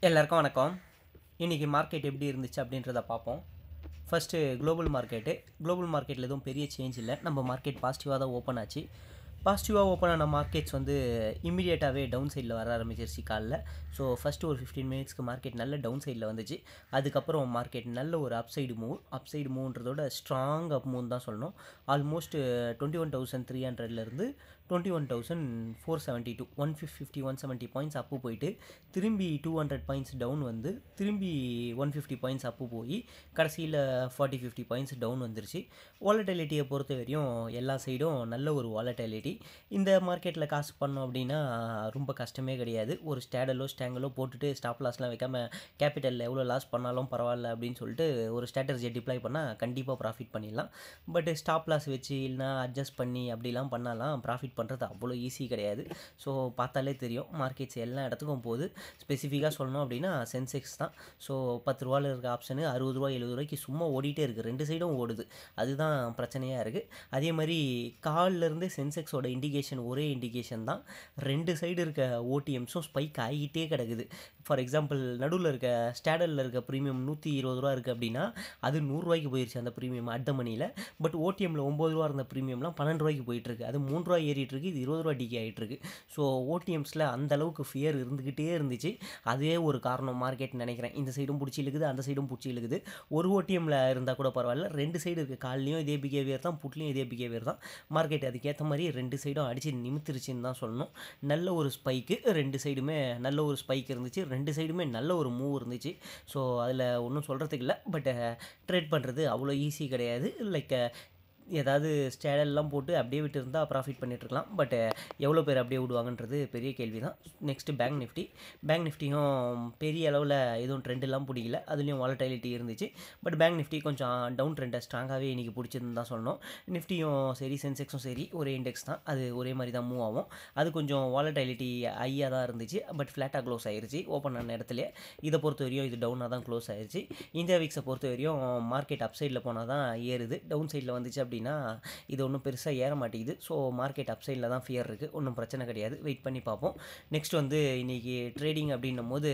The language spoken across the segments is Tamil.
எல்லாருக்கும் வணக்கம் இன்றைக்கி மார்க்கெட் எப்படி இருந்துச்சு அப்படின்றத பார்ப்போம் ஃபஸ்ட்டு குளோபல் மார்க்கெட்டு குளோபல் மார்க்கெட்டில் எதுவும் பெரிய சேஞ்ச் இல்லை நம்ம மார்க்கெட் பாசிட்டிவாக தான் ஓப்பன் ஆச்சு பாசிட்டிவாக ஓப்பன் ஆன மார்க்கெட்ஸ் வந்து இம்மிடியேட்டாகவே டவுன் சைடில் வர ஆரம்பிச்சிருச்சு காலைல ஸோ ஃபஸ்ட்டு ஒரு ஃபிஃப்டீன் மினிட்ஸ்க்கு மார்க்கெட் நல்ல டவுன் சைடில் வந்துச்சு அதுக்கப்புறம் மார்க்கெட் நல்ல ஒரு up side move up side மூவ்ன்றதோட ஸ்ட்ராங் அப் மூவ் தான் சொல்லணும் almost twenty one thousand three ஹண்ட்ரட்லேருந்து twenty one thousand four seventy two one fifty one seventy points up போயிட்டு திரும்பி டூ ஹண்ட்ரட் பாயிண்ட்ஸ் டவுன் வந்து திரும்பி ஒன் ஃபிஃப்டி பாயிண்ட்ஸ் அப்பு போய் கடைசியில் ஃபார்ட்டி ஃபிஃப்டி பாயிண்ட்ஸ் டவுன் வந்துருச்சு வாலட்டிலிட்டியை பொறுத்த வரையும் எல்லா சைடும் நல்ல ஒரு வாலட்டிலிட்டி இந்த மார்க்கெட்டில் காசு பண்ணோம் அப்படின்னா ரொம்ப கஷ்டமே கிடையாது ஒரு ஸ்டேடலோ ஸ்டேங்கலோ போட்டுட்டு ஸ்டாப் லாஸ்லாம் வைக்காம கேபிட்டலில் எவ்வளோ லாஸ் பண்ணாலும் பரவாயில்ல அப்படின்னு சொல்லிட்டு ஒரு ஸ்ட்ராட்டஜியை டிப்ளை பண்ணால் கண்டிப்பாக ப்ராஃபிட் பண்ணிடலாம் பட் ஸ்டாப் லாஸ் வச்சு இல்லைனா அட்ஜஸ்ட் பண்ணி அப்படிலாம் பண்ணாலாம் ப்ராஃபிட் பண்ணுறது அவ்வளோ ஈஸி கிடையாது ஸோ பார்த்தாலே தெரியும் மார்க்கெட்ஸ் எல்லா இடத்துக்கும் போகுது ஸ்பெசிஃபிக்காக சொல்லணும் அப்படின்னா சென்செக்ஸ் தான் ஸோ பத்து ரூபாயில் இருக்க ஆப்ஷனு அறுபது ரூபா எழுபது ரூபாய்க்கு சும்மா ஓடிட்டே இருக்குது ரெண்டு சைடும் ஓடுது அதுதான் பிரச்சனையாக இருக்குது அதே மாதிரி கால்லேருந்து சென்செக்ஸோட இண்டிகேஷன் ஒரே இண்டிகேஷன் தான் ரெண்டு சைடு இருக்க ஓடிஎம்ஸும் ஸ்பைக் ஆகிட்டே கிடக்குது ஃபார் எக்ஸாம்பிள் நடுவில் இருக்க ஸ்டாடலில் இருக்க ப்ரீமியம் நூற்றி இருபது ரூபா இருக்குது அப்படின்னா அது நூறுரூவாய்க்கு போயிடுச்சு அந்த ப்ரீமியம் அட் மணியில் பட் ஓடிஎம்மில் ஒம்பது ரூபா இருந்த ப்ரீமியம்லாம் பன்னெண்டு ரூபாய்க்கு போயிட்டுருக்கு அது மூணு ரூபா ஏறிட்டு இருக்கு இது இருபது ரூபா டிகே ஆகிட்டு இருக்கு ஸோ ஓடிஎம்ஸில் அந்த அளவுக்கு ஃபியர் இருந்துக்கிட்டே இருந்துச்சு அதே ஒரு காரணம் மார்க்கெட் நினைக்கிறேன் இந்த சைடும் பிடிச்சி இழுக்குது அந்த சைடும் பிடிச்சி இழுக்குது ஒரு ஓடிஎம்மில் இருந்தால் கூட பரவாயில்ல ரெண்டு சைடு இருக்க கால்லையும் இதே பிஹேவியர் தான் புட்லையும் இதே பிஹேவியர் தான் மார்க்கெட் அதுக்கேற்ற மாதிரி ரெண்டு சைடும் அடித்து நிமித்திருச்சுன்னு தான் சொல்லணும் நல்ல ஒரு ஸ்பைக்கு ரெண்டு சைடுமே நல்ல ஒரு ஸ்பைக் இருந்துச்சு ரெண்டு சைடுமே நல்ல ஒரு மூவ் இருந்துச்சு ஸோ அதில் ஒன்றும் சொல்கிறதுக்கு இல்லை பட் ட்ரேட் பண்ணுறது அவ்வளோ ஈஸி கிடையாது லைக் ஏதாவது ஸ்டேடல்லாம் போட்டு அப்படியே விட்டு இருந்தால் ப்ராஃபிட் பண்ணிட்டுருக்கலாம் பட் எவ்வளோ பேர் அப்படியே விடுவாங்கன்றது பெரிய கேள்வி தான் நெக்ஸ்ட்டு பேங்க் நிஃப்டி பேங்க் நிஃப்டியும் பெரிய அளவில் எதுவும் ட்ரெண்டெல்லாம் பிடிக்கல அதுலேயும் வாலட்டிலிட்டி இருந்துச்சு பட் பேங்க் நிஃப்டி கொஞ்சம் டவுன் ட்ரெண்டை ஸ்ட்ராங்காகவே இன்றைக்கி பிடிச்சிருந்து தான் சொல்லணும் நிஃப்டியும் சரி சென்செக்ஸும் சரி ஒரே இண்டெக்ஸ் தான் அது ஒரே மாதிரி தான் மூவ் ஆகும் அது கொஞ்சம் வாலட்டிலிட்டி ஹையாக தான் இருந்துச்சு பட் ஃப்ளாட்டாக க்ளோஸ் ஆயிருச்சு ஓப்பன் ஆன இடத்துல இதை பொறுத்த வரையும் இது டவுனாக தான் க்ளோஸ் ஆயிருச்சு இந்தியா வீக்ஸை பொறுத்த வரையும் மார்க்கெட் அப் சைடில் போனால் தான் ஏறுது டவுன் சைடில் வந்துச்சு அப்படின்னா இது ஒன்றும் பெருசாக ஏற மாட்டேங்குது ஸோ மார்க்கெட் அப் சைடில் தான் ஃபியர் இருக்குது ஒன்றும் பிரச்சனை கிடையாது வெயிட் பண்ணி பார்ப்போம் நெக்ஸ்ட் வந்து இன்றைக்கி ட்ரேடிங் அப்படின்னும் போது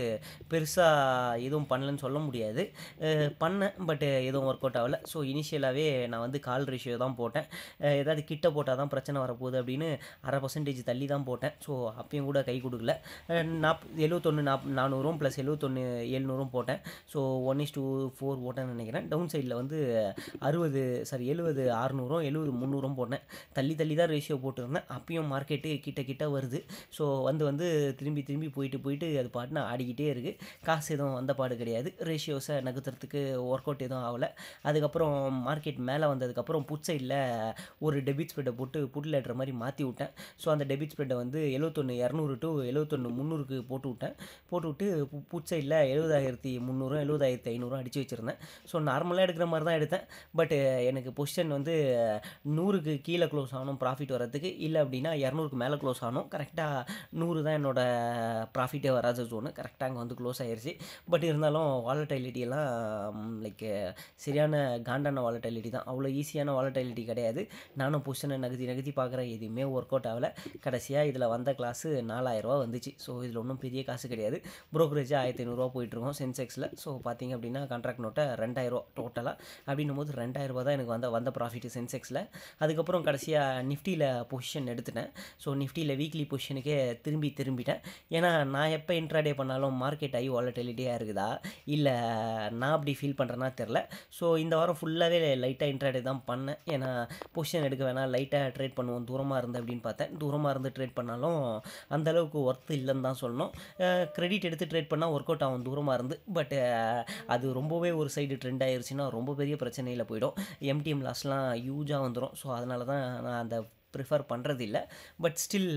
பெருசாக எதுவும் பண்ணலன்னு சொல்ல முடியாது அஹ் பண்ணேன் பட் எதுவும் ஒர்க் அவுட் ஆகலை ஸோ இனிஷியலாகவே நான் வந்து கால் ரேஷியோ தான் போட்டேன் அஹ் ஏதாவது கிட்ட போட்டால் தான் பிரச்சனை வரப்போகுது அப்படின்னு அரை பர்சன்டேஜ் தள்ளி தான் போட்டேன் ஸோ அப்பயும் கூட கை கொடுக்கல அஹ் நாப் எழுவத்தொன்று நாப் நானூறும் ப்ளஸ் எழுவத்தொன்று எழுநூறும் போட்டேன் so one is to four போட்டேன்னு நினைக்கிறேன் டவுன் சைடில் வந்து அறுபது சாரி எழுபது அறுநூறும் எழுபது முந்நூறும் போட்டேன் தள்ளி தள்ளி தான் ரேஷியோ போட்டிருந்தேன் அப்பயும் மார்க்கெட்டு கிட்ட கிட்ட வருது ஸோ வந்து வந்து திரும்பி திரும்பி போயிட்டு போயிட்டு அது பாட்டுன்னு ஆடிக்கிட்டே இருக்குது காசு எதுவும் வந்த பாடு கிடையாது ரேஷியோஸை நகர்த்துறதுக்கு ஒர்க் அவுட் எதுவும் ஆகலை அதுக்கப்புறம் மார்க்கெட் மேலே வந்ததுக்கப்புறம் புட் சைடில் ஒரு டெபிட் ஸ்ப்ரெட்டை போட்டு புட் லேட்ற மாதிரி மாற்றி விட்டேன் ஸோ அந்த டெபிட் ஸ்ப்ரெட்டை வந்து எழுபத்தொன்று இரநூறு டு எழுபத்தொன்று முந்நூறுக்கு போட்டு விட்டேன் போட்டு விட்டு பு- புட் சைடில் எழுபதாயிரத்தி முந்நூறும் எழுபதாயிரத்தி ஐநூறும் அடித்து வச்சுருந்தேன் ஸோ நார்மலாக எடுக்கிற மாதிரி தான் எடுத்தேன் பட் எனக்கு பொசிஷன் வந்து நூறுக்கு கீழே க்ளோஸ் ஆகணும் ப்ராஃபிட் வர்றதுக்கு இல்லை அப்படின்னா இரநூறுக்கு மேலே க்ளோஸ் ஆகணும் கரெக்டாக நூறு தான் என்னோட ப்ராஃபிட்டே வராத ஜோனு கரெக்டாக அங்கே வந்து க்ளோஸ் ஆயிருச்சு பட் இருந்தாலும் வாலட்டிலிட்டி எல்லாம் லைக் சரியான காண்டான வாலட்டிலிட்டி தான் அவ்வளோ ஈஸியான வாலட்டிலிட்டி கிடையாது நானும் பொசிஷனை நகர்த்தி நகர்த்தி பார்க்குறேன் எதுவுமே ஒர்க் அவுட் ஆகலை கடைசியாக இதில் வந்த கிளாஸு நாலாயிரரூவா வந்துச்சு ஸோ இதில் ஒன்றும் பெரிய காசு கிடையாது ப்ரோக்கரேஜ் ஆயிரத்தி ஐநூறுரூவா போயிட்டுருக்கோம் சென்செக்ஸில் ஸோ பார்த்தீங்க அப்படின்னா கான்ட்ராக்ட் நோட்டை ரெண்டாயிரரூவா டோட்டலாக அப்படின்னும் போது ரெண்டாயிரரூபா தான் எனக்கு வந்த வந்த ப்ராஃபிட் சென்செக்ஸில் அதுக்கப்புறம் கடைசியாக நிஃப்டியில் பொசிஷன் எடுத்துட்டேன் ஸோ நிஃப்டியில் வீக்லி பொசிஷனுக்கே திரும்பி திரும்பிட்டேன் ஏன்னா நான் எப்போ இன்ட்ராடே பண்ணாலும் மார்க்கெட் ஐ வாலட்டிலிட்டியாக இருக்குதா இல்லை நான் அப்படி ஃபீல் பண்ணுறேன்னா தெரில ஸோ இந்த வாரம் ஃபுல்லாகவே லைட்டாக இன்ட்ராடே தான் பண்ணேன் ஏன்னா பொசிஷன் எடுக்க வேணாம் லைட்டாக ட்ரேட் பண்ணுவோம் தூரமாக இருந்து அப்படின்னு பார்த்தேன் தூரமாக இருந்து ட்ரேட் பண்ணாலும் அந்த அளவுக்கு ஒர்த் இல்லைன்னு தான் சொல்லணும் கிரெடிட் எடுத்து ட்ரேட் பண்ணால் ஒர்க் அவுட் ஆகும் தூரமாக இருந்து பட் அது ரொம்பவே ஒரு சைடு ட்ரெண்ட் ஆயிருச்சுன்னா ரொம்ப பெரிய பிரச்சனையில் போயிடும் எம்டிஎம் லாஸ்லாம் ஹியூஜாக வந்துடும் ஸோ அதனால தான் நான் அந்த ப்ரிஃபர் பண்ணுறது இல்லை பட் ஸ்டில்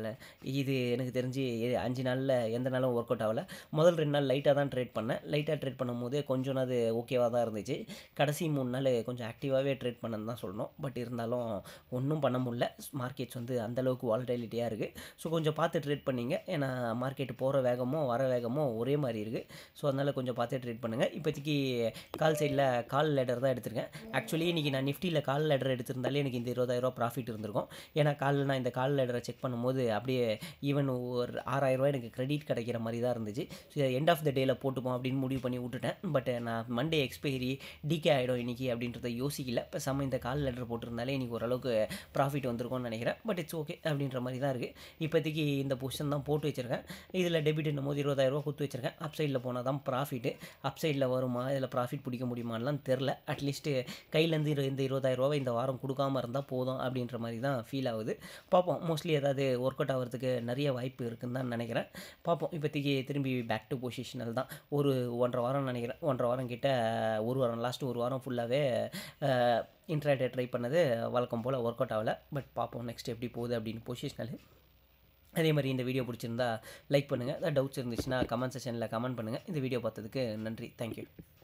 இது எனக்கு தெரிஞ்சு எ- அஞ்சு நாளில் எந்த நாளும் ஒர்க் அவுட் ஆகலை முதல் ரெண்டு நாள் லைட்டாக தான் ட்ரேட் பண்ணேன் லைட்டாக ட்ரேட் பண்ணும்போதே கொஞ்சம் அது ஓகேவாக தான் இருந்துச்சு கடைசி மூணு நாள் கொஞ்சம் ஆக்டிவாகவே ட்ரேட் பண்ணன்னு தான் சொல்லணும் பட் இருந்தாலும் ஒன்றும் பண்ண முடியல மார்க்கெட்ஸ் வந்து அந்தளவுக்கு வாலட்டிலிட்டியாக இருக்குது ஸோ கொஞ்சம் பார்த்து ட்ரேட் பண்ணிங்க ஏன்னா மார்க்கெட் போகிற வேகமோ வர வேகமோ ஒரே மாதிரி இருக்குது ஸோ அதனால் கொஞ்சம் பார்த்து ட்ரேட் பண்ணுங்கள் இப்போதைக்கு கால் சைடில் கால் லேடர் தான் எடுத்திருக்கேன் ஆக்சுவலி இன்றைக்கி நான் நிஃப்டியில் கால் லேடர் எடுத்திருந்தாலே எனக்கு இந்த இருபதாயிரரூவா ப்ராஃபிட் இருந்திருக்கும் இருக்கும் ஏன்னா காலில் நான் இந்த கால் லெடரை செக் பண்ணும்போது அப்படியே ஈவன் ஒரு ஆறாயிரரூவா எனக்கு கிரெடிட் கிடைக்கிற மாதிரி தான் இருந்துச்சு ஸோ எண்ட் ஆஃப் த டேயில் போட்டுப்போம் அப்படின்னு முடிவு பண்ணி விட்டுட்டேன் பட் நான் மண்டே எக்ஸ்பைரி டிகே ஆகிடும் இன்றைக்கி அப்படின்றத யோசிக்கல இப்போ சம இந்த கால் லெட்டர் போட்டிருந்தாலே இன்றைக்கி ஓரளவுக்கு ப்ராஃபிட் வந்திருக்கும்னு நினைக்கிறேன் பட் இட்ஸ் ஓகே அப்படின்ற மாதிரி தான் இருக்குது இப்போதைக்கு இந்த பொசிஷன் தான் போட்டு வச்சுருக்கேன் இதில் டெபிட் போது இருபதாயிரரூவா கொடுத்து வச்சுருக்கேன் அப் சைடில் போனால் தான் ப்ராஃபிட்டு அப் சைடில் வருமா இதில் ப்ராஃபிட் பிடிக்க முடியுமான்லாம் தெரில அட்லீஸ்ட்டு கையிலேருந்து இரு இந்த இருபதாயிரரூவா இந்த வாரம் கொடுக்காம இருந்தால் போதும் அப்படின்ற மாதிரி தான் ஃபீல் ஆகுது பார்ப்போம் மோஸ்ட்லி ஏதாவது ஒர்க் அவுட் ஆகிறதுக்கு நிறைய வாய்ப்பு இருக்குன்னு தான் நினைக்கிறேன் பார்ப்போம் இப்போதைக்கு திரும்பி பேக் டு பொசிஷனல் தான் ஒரு ஒன்றரை வாரம் நினைக்கிறேன் ஒன்றரை வாரம் கிட்ட ஒரு வாரம் லாஸ்ட்டு ஒரு வாரம் ஃபுல்லாகவே இன்ட்ராடே ட்ரை பண்ணது வழக்கம் போல் ஒர்க் அவுட் ஆகலை பட் பார்ப்போம் நெக்ஸ்ட் எப்படி போகுது அப்படின்னு பொசிஷனல் அதே மாதிரி இந்த வீடியோ பிடிச்சிருந்தா லைக் பண்ணுங்கள் ஏதாவது டவுட்ஸ் இருந்துச்சுன்னா கமெண்ட் செஷனில் கமெண்ட் பண்ணுங்கள் இந்த வீடியோ பார்த்ததுக்கு நன்றி தேங்க்யூ